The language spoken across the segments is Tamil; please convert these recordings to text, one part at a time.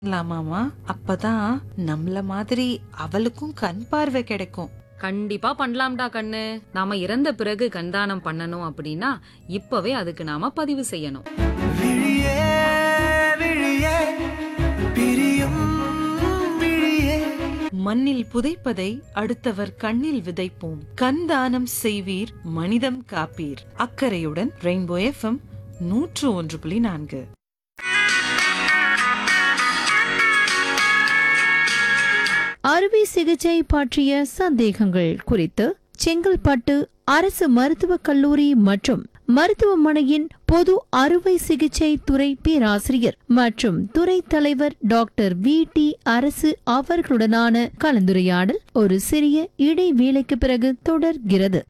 இல்லாமாமா அப்பதான் நம்மள மாதிரி அவளுக்கும் கண் பார்வை கிடைக்கும் கண்டிப்பா பண்ணலாம்டா கண்ணு நாம இறந்த பிறகு கண்தானம் பண்ணணும் அப்படின்னா இப்பவே அதுக்கு நாம பதிவு செய்யணும் விழியே விழியே பிரியும் விழியே மண்ணில் புதைப்பதை அடுத்தவர் கண்ணில் விதைப்போம் கண் தானம் செய்வீர் மனிதம் காப்பீர் அக்கறையுடன் ரெயின்போ எஃப்எம் நூற்று ஒன்று புள்ளி நான்கு அறுவை சிகிச்சை பற்றிய சந்தேகங்கள் குறித்து செங்கல்பட்டு அரசு மருத்துவக் கல்லூரி மற்றும் மருத்துவமனையின் பொது அறுவை சிகிச்சை துறை பேராசிரியர் மற்றும் துறை தலைவர் டாக்டர் வி டி அரசு அவர்களுடனான கலந்துரையாடல் ஒரு சிறிய இடைவேளைக்கு பிறகு தொடர்கிறது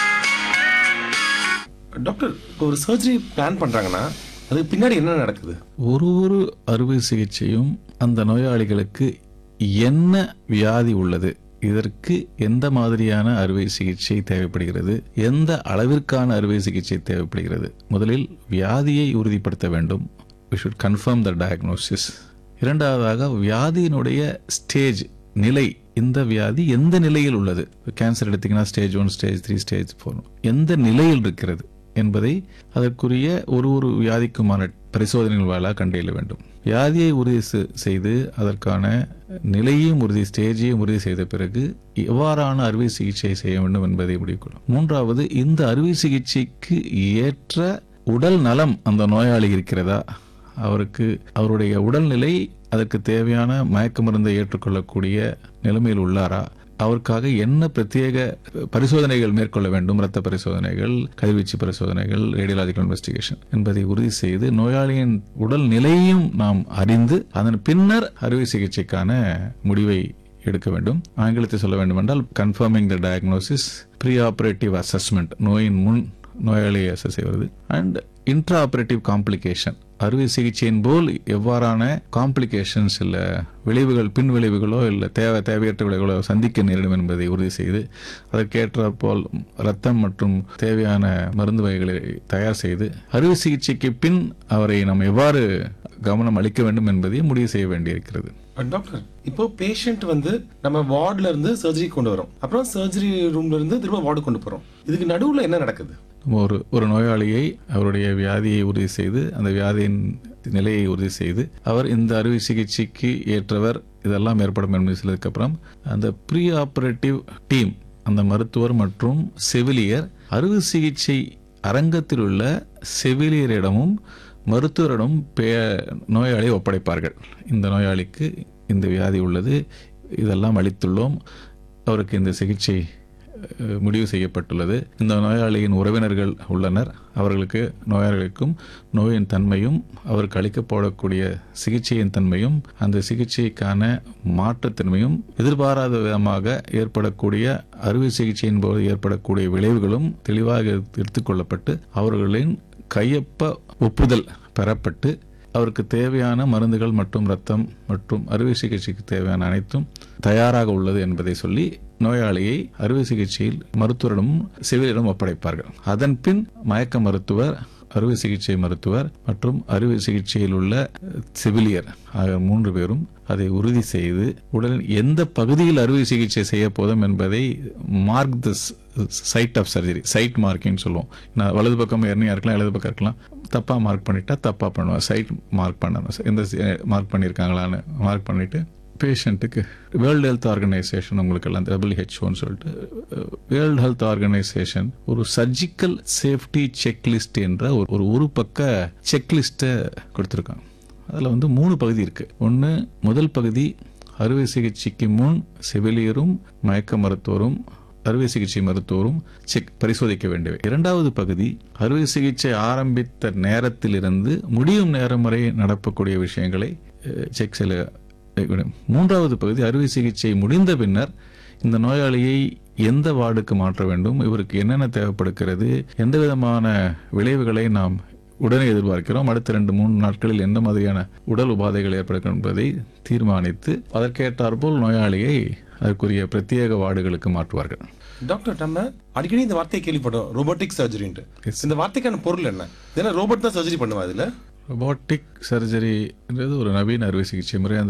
டாக்டர் இப்போ ஒரு சர்ஜரி பிளான் பண்றாங்கன்னா அதுக்கு பின்னாடி என்ன நடக்குது ஒரு ஒரு அறுவை சிகிச்சையும் அந்த நோயாளிகளுக்கு என்ன வியாதி உள்ளது இதற்கு எந்த மாதிரியான அறுவை சிகிச்சை தேவைப்படுகிறது எந்த அளவிற்கான அறுவை சிகிச்சை தேவைப்படுகிறது முதலில் வியாதியை உறுதிப்படுத்த வேண்டும் we should confirm the diagnosis இரண்டாவதாக வியாதியினுடைய ஸ்டேஜ் நிலை இந்த வியாதி எந்த நிலையில் உள்ளது கேன்சர் எடுத்தீங்கன்னா stage one stage three stage four எந்த நிலையில் இருக்கிறது என்பதை அதற்குரிய ஒரு ஒரு வியாதிக்குமான பரிசோதனைகள் வாயிலாக கண்டறிய வேண்டும் வியாதியை உறுதி செ- செய்து அதற்கான நிலையையும் உறுதி ஸ்டேஜையும் உறுதி செய்த பிறகு எவ்வாறான அறுவை சிகிச்சை செய்ய வேண்டும் என்பதை முடிவுக்கொள்ளும் மூன்றாவது இந்த அறுவை சிகிச்சைக்கு ஏற்ற உடல் நலம் அந்த நோயாளி இருக்கிறதா அவருக்கு அவருடைய உடல்நிலை அதற்கு தேவையான மயக்க மருந்தை ஏற்றுக்கொள்ளக்கூடிய நிலைமையில் உள்ளாரா அவருக்காக என்ன பிரத்யேக பரிசோதனைகள் மேற்கொள்ள வேண்டும் இரத்த பரிசோதனைகள் கதிர்வீச்சு பரிசோதனைகள் ரேடியலாஜிக்கல் இன்வெஸ்டிகேஷன் என்பதை உறுதி செய்து நோயாளியின் உடல் நிலையையும் நாம் அறிந்து அதன் பின்னர் அறுவை சிகிச்சைக்கான முடிவை எடுக்க வேண்டும் ஆங்கிலத்தை சொல்ல வேண்டும் என்றால் confirming the diagnosis pre operative assessment நோயின் முன் நோயாளியை அசஸ் செய்வது அண்ட் இன்ட்ரா ஆபரேட்டிவ் காம்ப்ளிகேஷன் அறுவை சிகிச்சையின் போல் எவ்வாறான காம்ப்ளிகேஷன்ஸ் இல்ல விளைவுகள் பின் விளைவுகளோ இல்ல தேவை தேவையற்ற விளைவுகளோ சந்திக்க நேரிடும் என்பதை உறுதி செய்து அதற்கேற்றாற் போல் ரத்தம் மற்றும் தேவையான மருந்து வகைகளை தயார் செய்து அறுவை சிகிச்சைக்கு பின் அவரை நாம் எவ்வாறு கவனம் அளிக்க வேண்டும் என்பதையும் முடிவு செய்ய வேண்டியிருக்கிறது அஹ் டாக்டர் இப்போ பேஷண்ட் வந்து நம்ம வார்டுல இருந்து சர்ஜரி கொண்டு வரோம் அப்புறம் சர்ஜரி ரூம்ல இருந்து திரும்ப வார்டு கொண்டு போறோம் இதுக்கு நடுவுல என்ன நடக்குது நம்ம ஒரு ஒரு நோயாளியை அவருடைய வியாதியை உறுதி செய்து அந்த வியாதியின் நிலையை உறுதி செய்து அவர் இந்த அறுவை சிகிச்சைக்கு ஏற்றவர் இதெல்லாம் ஏற்படும் என்பது சொல்லதுக்கு அப்புறம் அந்த ப்ரீ ஆபரேட்டிவ் டீம் அந்த மருத்துவர் மற்றும் செவிலியர் அறுவை சிகிச்சை அரங்கத்தில் உள்ள செவிலியரிடமும் மருத்துவரிடம் பே- நோயாளியை ஒப்படைப்பார்கள் இந்த நோயாளிக்கு இந்த வியாதி உள்ளது இதெல்லாம் அளித்துள்ளோம் அவருக்கு இந்த சிகிச்சை அஹ், முடிவு செய்யப்பட்டுள்ளது இந்த நோயாளியின் உறவினர்கள் உள்ளனர் அவர்களுக்கு நோயாளிகளுக்கும் நோயின் தன்மையும் அவருக்கு அளிக்கப்படக்கூடிய சிகிச்சையின் தன்மையும் அந்த சிகிச்சைக்கான மாற்றுத்தன்மையும் எதிர்பாராத விதமாக ஏற்படக்கூடிய அறுவை சிகிச்சையின் போது ஏற்படக்கூடிய விளைவுகளும் தெளிவாக எடுத்துக்கொள்ளப்பட்டு அவர்களின் கையொப்ப ஒப்புதல் பெறப்பட்டு அவருக்கு தேவையான மருந்துகள் மற்றும் ரத்தம் மற்றும் அறுவை சிகிச்சைக்கு தேவையான அனைத்தும் தயாராக உள்ளது என்பதை சொல்லி நோயாளியை அறுவை சிகிச்சையில் மருத்துவரிடம் செவிலியரிடம் ஒப்படைப்பார்கள் அதன் பின் மயக்க மருத்துவர் அறுவை சிகிச்சை மருத்துவர் மற்றும் அறுவை சிகிச்சையில் உள்ள செவிலியர் ஆகிய மூன்று பேரும் அதை உறுதி செய்து உடலின் எந்த பகுதியில் அறுவை சிகிச்சை செய்ய போதும் என்பதை mark the site of surgery site marking சொல்லுவோம் நான் வலது பக்கம் எர்னியா இருக்கலாம் இடது பக்கம் இருக்கலாம் தப்பா மார்க் பண்ணிட்டா தப்பா பண்ணுவேன் சைட் மார்க் பண்ணணும் எந்த மார்க் பண்ணியிருக்காங்களான்னு மார்க் பண்ணிட்டு பேஷண்ட்டுக்கு வேர்ல்டு ஹெல்த் ஆர்கனைசேஷன் உங்களுக்கு எல்லாம் டபிள்யூஹெச்ஓன்னு சொல்லிட்டு வேர்ல்டு ஹெல்த் ஆர்கனைசேஷன் ஒரு சர்ஜிக்கல் சேஃப்டி செக்லிஸ்ட் என்ற ஒரு ஒரு ஒரு பக்க செக்லிஸ்ட்டை கொடுத்துருக்காங்க அதில் வந்து மூணு பகுதி இருக்கு ஒன்று முதல் பகுதி அறுவை சிகிச்சைக்கு முன் செவிலியரும் மயக்க மருத்துவரும் அறுவை சிகிச்சை மருத்துவரும் செக் பரிசோதிக்க வேண்டியவை இரண்டாவது பகுதி அறுவை சிகிச்சை ஆரம்பித்த நேரத்திலிருந்து முடியும் நேரம் வரை நடக்கக்கூடிய விஷயங்களை அஹ், செக் செய்ய வேண்டும். மூன்றாவது பகுதி அறுவை சிகிச்சை முடிந்த பின்னர் இந்த நோயாளியை எந்த வார்டுக்கு மாற்ற வேண்டும் இவருக்கு என்னென்ன தேவைப்படுகிறது எந்த விதமான விளைவுகளை நாம் உடனே எதிர்பார்க்கிறோம் அடுத்த ரெண்டு மூணு நாட்களில் எந்த மாதிரியான உடல் உபாதைகள் ஏற்படுக்கும் என்பதை தீர்மானித்து அதற்கேற்றாற்போல் நோயாளியை அதற்குரிய பிரத்யேக வார்டுகளுக்கு மாற்றுவார்கள் டாக்டர் நம்ம அடிக்கடி இந்த வார்த்தையை கேள்விப்பட்டோம் ரோபோட்டிக் சர்ஜரின்ட்டு Yes. இந்த வார்த்தைக்கான பொருள் என்ன ஏன்னா ரோபோட் தான் சர்ஜரி பண்ணுவா இதுல ரொபாட்டிக் சர்ஜரின்றது ஒரு நவீன அறுவை சிகிச்சை முறை அந்த